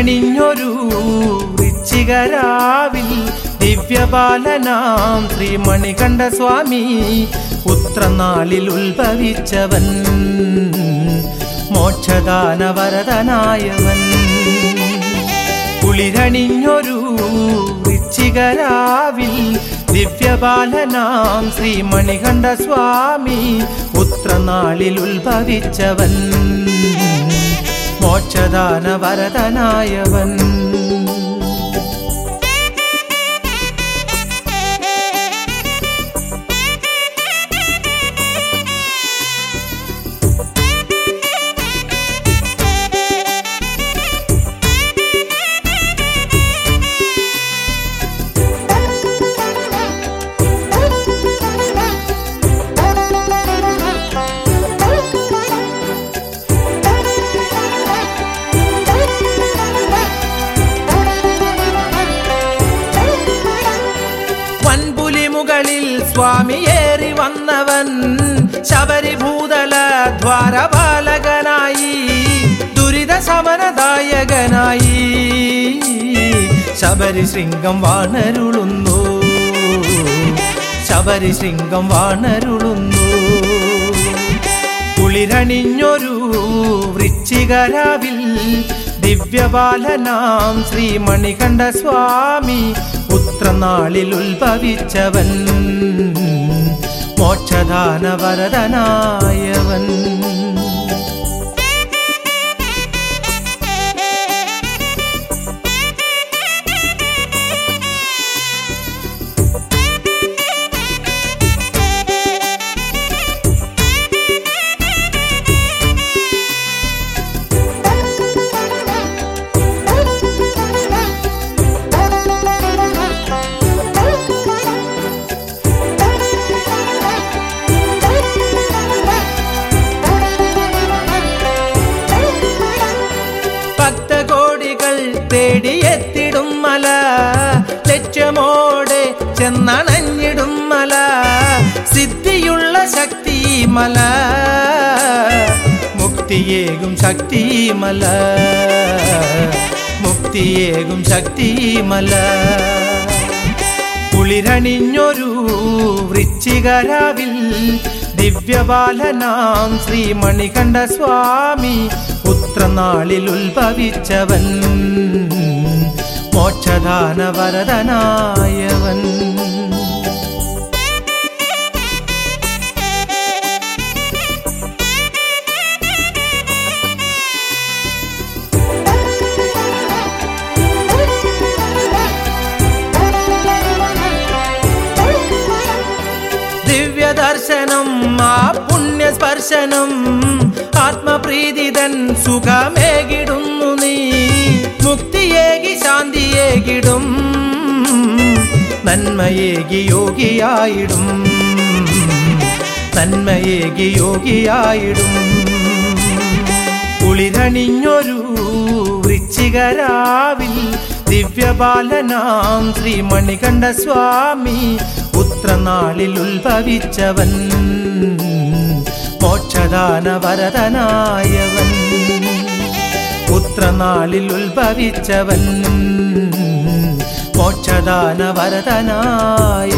കുളിരണിഞ്ഞൊരു വൃശ്ചികരാവിൽ ദിവ്യബാലനാം ശ്രീമണികണ്ഠ സ്വാമി ഉത്രനാളിൽ ഉത്ഭവിച്ചവൻ മോക്ഷദാനവരതനായവൻ കുളിരണിഞ്ഞൊരു വൃശ്ചികരാവിൽ ദിവ്യബാലനാം ശ്രീമണികണ്ഠ സ്വാമി ഉത്രനാളിൽ ഉത്ഭവിച്ചവൻ മോക്ഷദാനവരതനായവൻ വൻപുലി മുകളിൽ സ്വാമിയേറി വന്നവൻ ശബരിഭൂതല ദ്വാരപാലകനായി ദുരിത ശമനദായകനായി ശബരി ശൃംഗം വാണരുളുന്നു ശബരി ശൃംഗം വാണരുളുന്നു കുളിരണിഞ്ഞൊരു വൃശ്ചികരാവിൽ ദിവ്യബാലനാം ശ്രീമണികണ്ഠ സ്വാമി ഉത്രനാളിൽ ഉത്ഭവിച്ചവൻ മോക്ഷദാനവരതനായവൻ ഭക്തകോടികൾ തേടിയെത്തിടും മല ലക്ഷ്യമോടെ ചെന്നണഞ്ഞിടും മല സിദ്ധിയുള്ള ശക്തി മല മുക്തിയേകും ശക്തി മല മുക്തിയേകും ശക്തി മല കുളിരണിഞ്ഞൊരു വൃശ്ചികരാവിൽ ദിവ്യബാലനാം ശ്രീമണികണ്ഠ സ്വാമി ഉത്രനാളിൽ ഉത്ഭവിച്ചവൻ മോക്ഷദാനവരതനായവൻ ദിവ്യദർശനം ആ പുണ്യസ്പർശനം ആത്മപ്രീതിതൻ സുഖമേകിടുന്നു നീ മുക്തിയേകി ശാന്തിയേകിടും നന്മയേകി യോഗിയായിടും നന്മയേകി യോഗിയായിടും കുളിരണിഞ്ഞൊരു വൃശ്ചികരാവിൽ ദിവ്യബാലനാം ശ്രീമണികണ്ഠ സ്വാമി ഉത്രനാളിൽ ഉത്ഭവിച്ചവൻ മോക്ഷദാനവരതനായവൻ ഉത്രനാളിൽ ഉത്ഭവിച്ചവൻ മോക്ഷദാനവരതനായവൻ